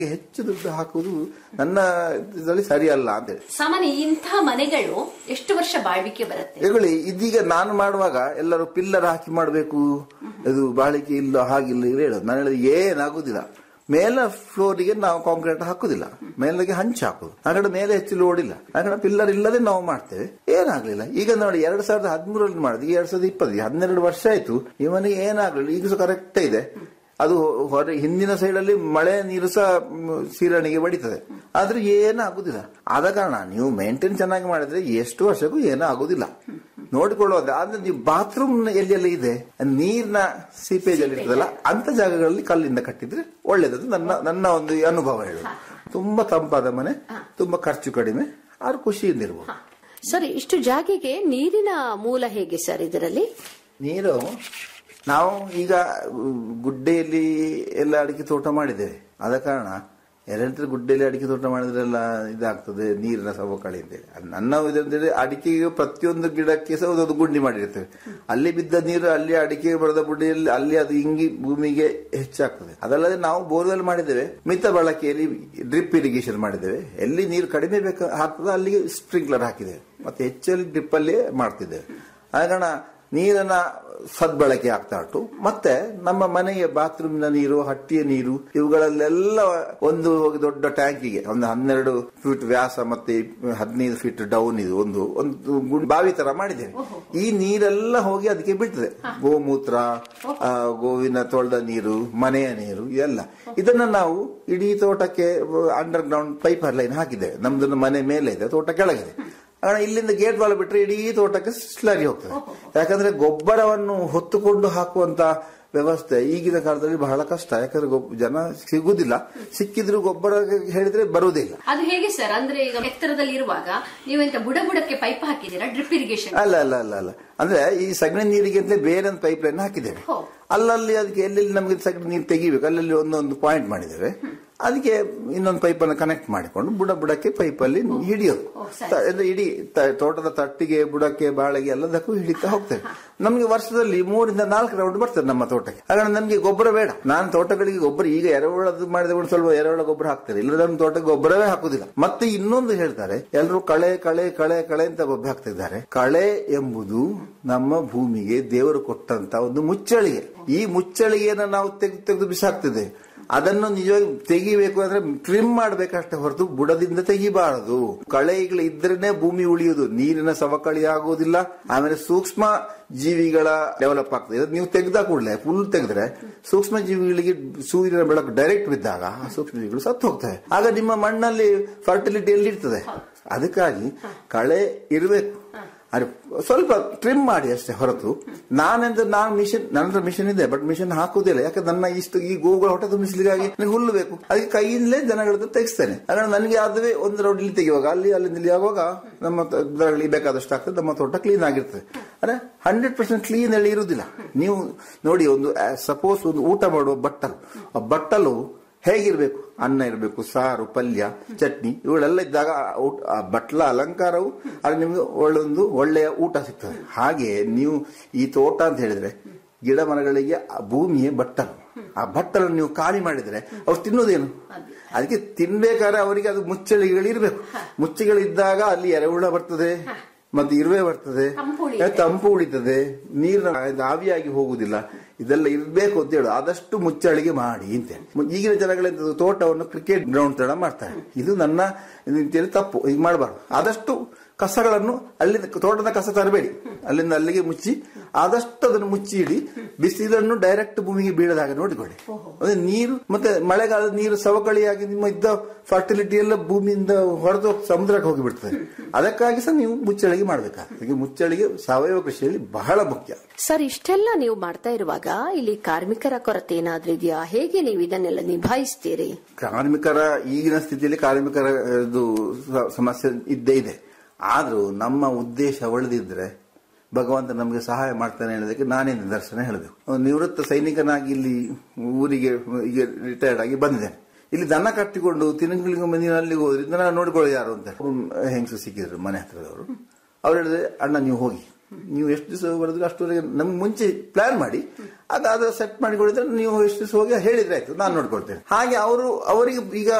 ಹೆಚ್ಚು ದುಡ್ಡು ಹಾಕುವುದು ನನ್ನ ಇದರಲ್ಲಿ ಸರಿಯಲ್ಲ ಅಂತೇಳಿ ಸಾಮಾನ್ಯ ಇಂತಹ ಮನೆಗಳು ಎಷ್ಟು ವರ್ಷ ಬಾಳ್ವಿಕೆ ಬರುತ್ತೆ ಹೇಳಿ ಇದೀಗ ನಾನು ಮಾಡುವಾಗ ಎಲ್ಲರೂ ಪಿಲ್ಲರ್ ಹಾಕಿ ಮಾಡಬೇಕು ಇದು ಬಾಳಿಕೆ ಇಲ್ಲ ಹಾಗಿಲ್ಲ ಇಲ್ಲ ಹೇಳೋದು ನಾನು ಹೇಳಿದ ಏನಾಗುದಿಲ್ಲ ಮೇಲ ಫ್ಲೋರಿಗೆ ನಾವು ಕಾಂಕ್ರೀಟ್ ಹಾಕುದಿಲ್ಲ ಮೇಲಿಗೆ ಹಂಚು ಹಾಕುದು ಆ ಕಡೆ ಮೇಲೆ ಹೆಚ್ಚು ಲೋಡ್ ಇಲ್ಲ ಆ ಕಡೆ ಪಿಲ್ಲರ್ ಇಲ್ಲದೆ ನಾವು ಮಾಡ್ತೇವೆ ಏನಾಗ್ಲಿಲ್ಲ ಈಗ ನೋಡಿ ಎರಡ್ ಸಾವಿರದ ಹದಿಮೂರಲ್ಲಿ ಮಾಡಿದ್ವಿ ಈಗ ಎರಡ್ ಸಾವಿರದ ಇಪ್ಪತ್ತು ಹನ್ನೆರಡು ವರ್ಷ ಆಯ್ತು ಇವನಿಗೆ ಏನಾಗ್ಲಿಲ್ಲ ಈಗ ಸಹ ಕರೆಕ್ಟ್ ಇದೆ ಅದು ಹೊರ ಹಿಂದಿನ ಸೈಡಲ್ಲಿ ಮಳೆ ನೀರು ಸಹ ಮ್, ಸೀರಣಿಗೆ ಬಡಿತದೆ ಆದ್ರೆ ಏನಾಗುದಿಲ್ಲ ಆದ ಕಾರಣ ನೀವು ಮೇಂಟೈನ್ ಚೆನ್ನಾಗಿ ಮಾಡಿದ್ರೆ ಎಷ್ಟು ವರ್ಷಕ್ಕೂ ಏನೂ ಆಗುದಿಲ್ಲ ನೋಡಿಕೊಳ್ಳೋದು ಆದ್ರೆ ನೀವು ಬಾತ್ರೂಮ್ ಎಲ್ಲೆಲ್ಲ ಇದೆ ನೀರಿನ ಸೀಪೇಜ್ ಅಲ್ಲಿ ಇರ್ತದಲ್ಲ ಅಂತ ಜಾಗಗಳಲ್ಲಿ ಕಲ್ಲಿಂದ ಕಟ್ಟಿದ್ರೆ ಒಳ್ಳೇದದು ನನ್ನ ನನ್ನ ಒಂದು ಅನುಭವ ಹೇಳುದು ತುಂಬಾ ತಂಪಾದ ಮನೆ ತುಂಬಾ ಖರ್ಚು ಕಡಿಮೆ ಆದ್ರೆ ಖುಷಿಯಿಂದ ಇರ್ಬೋದು ಸರ್ ಇಷ್ಟು ಜಾಗೆಗೆ ನೀರಿನ ಮೂಲ ಹೇಗೆ ಸರ್ ಇದರಲ್ಲಿ ನೀರು ನಾವು ಈಗ ಉಮ್, ಗುಡ್ಡೆಯಲ್ಲಿ ಎಲ್ಲ ಅಡಿಕೆ ತೋಟ ಮಾಡಿದ್ದೇವೆ ಆದ ಕಾರಣ ಎಲ್ಲಂದ್ರೆ ಗುಡ್ಡೆಯಲ್ಲಿ ಅಡಿಕೆ ತೋಟ ಮಾಡಿದ್ರೆಲ್ಲ ಇದಾಗ್ತದೆ ನೀರಿನ ಸವಕಳಿ ಅಂತೇಳಿ ಅದ್ ನನ್ನ ಇದಂದ್ರೆ ಅಡಿಕೆಗೆ ಪ್ರತಿಯೊಂದು ಗಿಡಕ್ಕೆ ಸಹ ಒಂದೊಂದು ಗುಂಡಿ ಮಾಡಿರ್ತೇವೆ ಅಲ್ಲಿ ಬಿದ್ದ ನೀರು ಅಲ್ಲಿ ಅಡಿಕೆ ಬರದ ಬುಡ್ಡಿಯಲ್ಲಿ ಅಲ್ಲಿ ಅದು ಇಂಗಿ ಭೂಮಿಗೆ ಹೆಚ್ಚಾಗ್ತದೆ ಅದಲ್ಲದೆ ನಾವು ಬೋರ್ವೆಲ್ ಮಾಡಿದ್ದೇವೆ ಮಿತ ಬಳಕೆಯಲ್ಲಿ ಡ್ರಿಪ್ ಇರಿಗೇಷನ್ ಮಾಡಿದ್ದೇವೆ ಎಲ್ಲಿ ನೀರು ಕಡಿಮೆ ಬೇಕು ಹಾಕ್ತದೆ ಅಲ್ಲಿಗೆ ಸ್ಪ್ರಿಂಕ್ಲರ್ ಹಾಕಿದ್ದೇವೆ ಮತ್ತೆ ಹೆಚ್ಚಲ್ಲಿ ಡ್ರಿಪ್ ಅಲ್ಲಿ ಮಾಡ್ತಿದ್ದೇವೆ ಆದ ಕಾರಣ ನೀರನ್ನ ಸದ್ಬಳಕೆ ಆಗ್ತಾ ಉಂಟು ಮತ್ತೆ ನಮ್ಮ ಮನೆಯ ಬಾತ್ರೂಮಿನ ನೀರು ಹಟ್ಟಿಯ ನೀರು ಇವುಗಳಲ್ಲೆಲ್ಲ ಒಂದು ಹೋಗಿ ದೊಡ್ಡ ಟ್ಯಾಂಕಿಗೆ ಒಂದು ಹನ್ನೆರಡು ಫೀಟ್ ವ್ಯಾಸ ಮತ್ತೆ ಹದಿನೈದು ಫೀಟ್ ಡೌನ್ ಇದು ಒಂದು ಒಂದು ಗುಂಡ್- ಬಾವಿ ತರ ಮಾಡಿದ್ದೇವೆ ಈ ನೀರೆಲ್ಲ ಹೋಗಿ ಅದಕ್ಕೆ ಬೀಳ್ತದೆ ಗೋಮೂತ್ರ ಆ, ಗೋವಿನ ತೊಳೆದ ನೀರು ಮನೆಯ ನೀರು ಎಲ್ಲ ಇದನ್ನ ನಾವು ಇಡೀ ತೋಟಕ್ಕೆ ಅಂಡರ್ ಗ್ರೌಂಡ್ ಪೈಪ್ ಲೈನ್ ಹಾಕಿದ್ದೇವೆ ನಮ್ದು ಮನೆ ಮೇಲೆ ಇದೆ ತೋಟ ಕೆಳಗಿದೆ ಕಾರಣ ಇಲ್ಲಿಂದ ಗೇಟ್ ಬಾಲ್ ಬಿಟ್ರೆ ಇಡೀ ತೋಟಕ್ಕೆ ಸ್ಲರಿ ಹೋಗ್ತದೆ ಯಾಕಂದ್ರೆ ಗೊಬ್ಬರವನ್ನು ಹೊತ್ತುಕೊಂಡು ಹಾಕುವಂತ ವ್ಯವಸ್ಥೆ ಈಗಿನ ಕಾಲದಲ್ಲಿ ಬಹಳ ಕಷ್ಟ ಯಾಕಂದ್ರೆ ಗೊಬ್ಬ- ಜನ ಸಿಗುದಿಲ್ಲ ಸಿಕ್ಕಿದ್ರು ಗೊಬ್ಬರ ಹೇಳಿದ್ರೆ ಬರುವುದಿಲ್ಲ ಅದು ಹೇಗೆ ಸರ್ ಅಂದ್ರೆ ಈಗ ಎತ್ತರದಲ್ಲಿ ಇರುವಾಗ ನೀವೆಂತ ಬುಡ ಬುಡಕ್ಕೆ ಪೈಪ್ ಹಾಕಿದ್ದೀರಾ ಡ್ರಿಪ್ ಇರಿಗೇಷನ್ ಅಲ್ಲ ಅಲ್ಲ ಅಲ್ಲ ಅಲ್ಲ ಅಂದ್ರೆ ಈ ಸಗಣಿ ನೀರಿಗೆ ಅಂತ ಬೇರೆ ಒಂದು ಪೈಪ್ ಲೈನ್ ಹಾಕಿದ್ದೇವೆ ಹೋ. ಅಲ್ಲಲ್ಲಿ ಅದಕ್ಕೆ ಎಲ್ಲೆಲ್ಲಿ ನಮಗೆ ಸಗಣಿ ನೀರು ತೆಗಿಬೇಕು ಅಲ್ಲಲ್ಲಿ ಒಂದೊಂದು ಪಾಯಿಂಟ್ ಮಾಡಿದ್ದೇವೆ ಅದಕ್ಕೆ ಇನ್ನೊಂದು ಪೈಪ್ ಅನ್ನು ಕನೆಕ್ಟ್ ಮಾಡಿಕೊಂಡು ಬುಡ ಬುಡಕ್ಕೆ ಪೈಪ್ ಅಲ್ಲಿ ಹಿಡಿಯೋದು ಓ, ಸರಿ. ತ- ಅಂದ್ರೆ ಇಡೀ ತ- ತೋಟದ ತಟ್ಟಿಗೆ ಬುಡಕ್ಕೆ ಬಾಳೆಗೆ ಎಲ್ಲದಕ್ಕೂ ಹಿಡಿತಾ ಹೋಗ್ತೇವೆ ನಮಗೆ ವರ್ಷದಲ್ಲಿ ಮೂರಿಂದ ನಾಲ್ಕು ರೌಂಡ್ ಬರ್ತದೆ ನಮ್ಮ ತೋಟಕ್ಕೆ ಹಾಗಾಗಿ ನಮಗೆ ಗೊಬ್ಬರ ಬೇಡ ನಾನು ತೋಟಗಳಿಗೆ ಗೊಬ್ಬರ ಈಗ ಎರೆಹುಳದ್ದು ಮಾಡಿದ ಒಂದು ಸ್ವಲ್ಪ ಎರೆಹುಳ ಗೊಬ್ಬರ ಹಾಕ್ತಾರೆ ಇಲ್ಲ ನಮ್ಮ ತೋಟಕ್ಕೆ ಗೊಬ್ಬರವೇ ಹಾಕುದಿಲ್ಲ ಮತ್ತೆ ಇನ್ನೊಂದು ಹೇಳ್ತಾರೆ ಎಲ್ಲರೂ ಕಳೆ ಕಳೆ ಕಳೆ ಕಳೆ ಅಂತ ಗೊಬ್ಬರ ಹಾಕ್ತಿದ್ದಾರೆ ಕಳೆ ಎಂಬುದು ನಮ್ಮ ಭೂಮಿಗೆ ದೇವರು ಕೊಟ್ಟಂತ ಒಂದು ಮುಚ್ಚಳಿಗೆ ಈ ಮುಚ್ಚಳಿಗೆಯನ್ನು ನಾವು ತೆಗೆದು ತೆಗೆದು ಬಿಸಾಕ್ತಿದ್ದೇವೆ ಅದನ್ನು ನಿಜವಾಗಿ ತೆಗಿಬೇಕು ಅಂದ್ರೆ ಟ್ರಿಮ್ ಮಾಡ್ಬೇಕಷ್ಟೇ ಹೊರತು ಬುಡದಿಂದ ತೆಗಿಬಾರದು ಕಳೆಗಳು ಇದ್ರೇನೆ ಭೂಮಿ ಉಳಿಯುವುದು ನೀರಿನ ಸವಕಳಿ ಆಗುವುದಿಲ್ಲ ಆಮೇಲೆ ಸೂಕ್ಷ್ಮ ಜೀವಿಗಳ ಡೆವಲಪ್ ಆಗ್ತದೆ ಇದು ನೀವು ತೆಗೆದ ಕೂಡಲೇ ಫುಲ್ ತೆಗೆದ್ರೆ ಸೂಕ್ಷ್ಮ ಜೀವಿಗಳಿಗೆ ಸೂರ್ಯನ ಬೆಳಕು ಡೈರೆಕ್ಟ್ ಬಿದ್ದಾಗ ಆ ಸೂಕ್ಷ್ಮ ಜೀವಿಗಳು ಸತ್ತು ಹೋಗ್ತವೆ ಆಗ ನಿಮ್ಮ ಮಣ್ಣಲ್ಲಿ ಫರ್ಟಿಲಿಟಿ ಎಲ್ಲಿ ಇರ್ತದೆ ಅದಕ್ಕಾಗಿ ಕಳೆ ಇರಬೇಕು ಅದು ಸ್ವಲ್ಪ ಟ್ರಿಮ್ ಮಾಡಿ ಅಷ್ಟೇ ಹೊರತು ನಾನೆಂದ್ರೆ ನಾನು ಮಿಷನ್ ನನ್ನ ಹತ್ರ ಮಿಷನ್ ಇದೆ ಬಟ್ ಮಿಷನ್ ಹಾಕುದಿಲ್ಲ ಯಾಕಂದ್ರೆ ನನ್ನ ಇಷ್ಟು ಈ ಗೋವುಗಳ ಹೊಟ್ಟೆ ತುಂಬಿಸ್ಲಿಕ್ಕಾಗಿ ನನಗೆ ಹುಲ್ಲು ಬೇಕು ಅದಕ್ಕೆ ಕೈಯಿಂದಲೇ ಜನಗಳದ್ದು ತೆಗಿಸ್ತೇನೆ ಹಾಗಾದ್ರೆ ನನಗೆ ಅದುವೇ ಒಂದು ರೌಂಡ್ ಇಲ್ಲಿ ತೆಗೆಯುವಾಗ ಅಲ್ಲಿ ಅಲ್ಲಿ ಇಲ್ಲಿ ಆಗುವಾಗ ನಮ್ಮ ತ- ದನಗಳಿಗೆ ಬೇಕಾದಷ್ಟು ಆಗ್ತದೆ ನಮ್ಮ ತೋಟ ಕ್ಲೀನ್ ಆಗಿರ್ತದೆ ಅಂದ್ರೆ ಹಂಡ್ರೆಡ್ ಪರ್ಸೆಂಟ್ ಕ್ಲೀನ್ ಅಲ್ಲಿ ಇರುವುದಿಲ್ಲ ನೀವು ನೋಡಿ ಒಂದು ಸಪೋಸ್ ಒಂದು ಊಟ ಮಾಡುವ ಬಟ್ಟಲು ಆ ಬಟ್ಟಲು ಹೇಗಿರ್ಬೇಕು ಅನ್ನ ಇರಬೇಕು ಸಾರು ಪಲ್ಯ ಚಟ್ನಿ ಇವುಗಳೆಲ್ಲ ಇದ್ದಾಗ ಆ ಊಟ- ಆ ಬಟ್ಲ ಅಲಂಕಾರವು ಅಲ್ಲಿ ನಿಮ್ಗೆ ಒಳ್ಳೊಂದು ಒಳ್ಳೆಯ ಊಟ ಸಿಗ್ತದೆ ಹಾಗೆ ನೀವು ಈ ತೋಟ ಅಂತ ಹೇಳಿದ್ರೆ ಗಿಡ ಮರಗಳಿಗೆ ಆ ಭೂಮಿಯೇ ಬಟ್ಟಲು ಆ ಬಟ್ಟಲನ್ನು ನೀವು ಖಾಲಿ ಮಾಡಿದ್ರೆ ಅವ್ರು ತಿನ್ನೋದೇನು ಅದಕ್ಕೆ ತಿನ್ಬೇಕಾದ್ರೆ ಅವರಿಗೆ ಅದು ಮುಚ್ಚಳಿಗಳಿರ್ಬೇಕು ಮುಚ್ಚಳಿಗಳಿದ್ದಾಗ ಅಲ್ಲಿ ಎರೆಹುಳ ಬರ್ತದೆ ಮತ್ತೆ ಇರುವೆ ಬರ್ತದೆ ತಂಪು ಏ, ತಂಪು ಉಳಿತದೆ ನೀರಿನ ಇದು ಆವಿಯಾಗಿ ಹೋಗುದಿಲ್ಲ ಇದೆಲ್ಲ ಇರಬೇಕು ಅಂತ ಹೇಳು ಆದಷ್ಟು ಮುಚ್ಚಳಿಗೆ ಮಾಡಿ ಅಂತ ಹೇಳಿ. ಈಗಿನ ಜನಗಳೆಂತ ತೋಟವನ್ನು ಕ್ರಿಕೆಟ್ ಗ್ರೌಂಡ್ ತರ ಮಾಡ್ತಾರೆ ಇದು ನನ್ನ ಇದು ಅಂತೇಳಿ ತಪ್ಪು ಈಗ ಮಾಡಬಾರ್ದು ಆದಷ್ಟು ಕಸಗಳನ್ನು ಅಲ್ಲಿಂದ ತೋಟದ ಕಸ ತರಬೇಡಿ ಅಲ್ಲಿಂದ ಅಲ್ಲಿಗೆ ಮುಚ್ಚಿ ಆದಷ್ಟು ಅದನ್ನು ಮುಚ್ಚಿ ಇಡಿ ಬಿಸಿಲನ್ನು ಡೈರೆಕ್ಟ್ ಭೂಮಿಗೆ ಬೀಳದ ಹಾಗೆ ನೋಡಿಕೊಳ್ಳಿ ಅದೇ ನೀರು ಮತ್ತೆ ಮಳೆಗಾಲದ ನೀರು ಸವಕಳಿಯಾಗಿ ನಿಮ್ಮ ಇದ್ದ ಫರ್ಟಿಲಿಟಿ ಎಲ್ಲ ಭೂಮಿಯಿಂದ ಹೊರದು ಸಮುದ್ರಕ್ಕೆ ಹೋಗಿಬಿಡ್ತದೆ ಅದಕ್ಕಾಗಿ ಸಹ ನೀವು ಮುಚ್ಚಳಿಗೆ ಮಾಡಬೇಕಾಗ್ತದೆ ಈಗ ಮುಚ್ಚಳಿಗೆ ಸಾವಯವ ಕೃಷಿಯಲ್ಲಿ ಬಹಳ ಮುಖ್ಯ ಸರ್ ಇಷ್ಟೆಲ್ಲ ನೀವು ಮಾಡ್ತಾ ಇರುವಾಗ ಇಲ್ಲಿ ಕಾರ್ಮಿಕರ ಕೊರತೆ ಏನಾದ್ರೂ ಇದೆಯಾ ಹೇಗೆ ನೀವು ಇದನ್ನೆಲ್ಲ ನಿಭಾಯಿಸ್ತೀರಿ ಕಾರ್ಮಿಕರ ಈಗಿನ ಸ್ಥಿತಿಯಲ್ಲಿ ಕಾರ್ಮಿಕರ ಇದು ಸ- ಸಮಸ್ಯೆ ಇದ್ದೇ ಇದೆ ಆದ್ರೂ ನಮ್ಮ ಉದ್ದೇಶ ಒಳ್ಳೆದಿದ್ರೆ ಭಗವಂತ ನಮಗೆ ಸಹಾಯ ಮಾಡ್ತಾನೆ ಹೇಳೋದಕ್ಕೆ ನಾನೇ ನಿದರ್ಶನ ಹೇಳಬೇಕು ಒಂದು ನಿವೃತ್ತ ಸೈನಿಕನಾಗಿ ಇಲ್ಲಿ ಊರಿಗೆ ಈಗ ರಿಟೈರ್ಡ್ ಆಗಿ ಬಂದಿದ್ದೇನೆ ಇಲ್ಲಿ ದನ ಕಟ್ಟಿಕೊಂಡು ತಿಂಗಳಿಗೊಮ್ಮೆ ನೀವು ಅಲ್ಲಿಗೆ ಹೋದ್ರಿ ದನ ನೋಡ್ಕೊಳ್ಳಿ ಯಾರು ಅಂತ ಹೆಂಗಸು ಸಿಕ್ಕಿದ್ರು ಮನೆ ಹತ್ರದವರು ಅವ್ರು ಹೇಳಿದ್ರೆ ಅಣ್ಣ ನೀವು ಹೋಗಿ ನೀವು ಎಷ್ಟು ದಿವಸ ಬರೆದ್ರೆ ಅಷ್ಟುವರೆಗೆ ನಮ್ಗೆ ಮುಂಚೆ ಪ್ಲಾನ್ ಮಾಡಿ ಆಗ ಅದು ಸೆಟ್ ಮಾಡಿ ಕೊಡಿದ್ರೆ ನೀವು ಎಷ್ಟು ದಿವಸ ಹೋಗಿ ಹೇಳಿದ್ರೆ ಆಯ್ತು ನಾನು ನೋಡ್ಕೊಳ್ತೇನೆ ಹಾಗೆ ಅವರು ಅವರಿಗೆ ಈಗ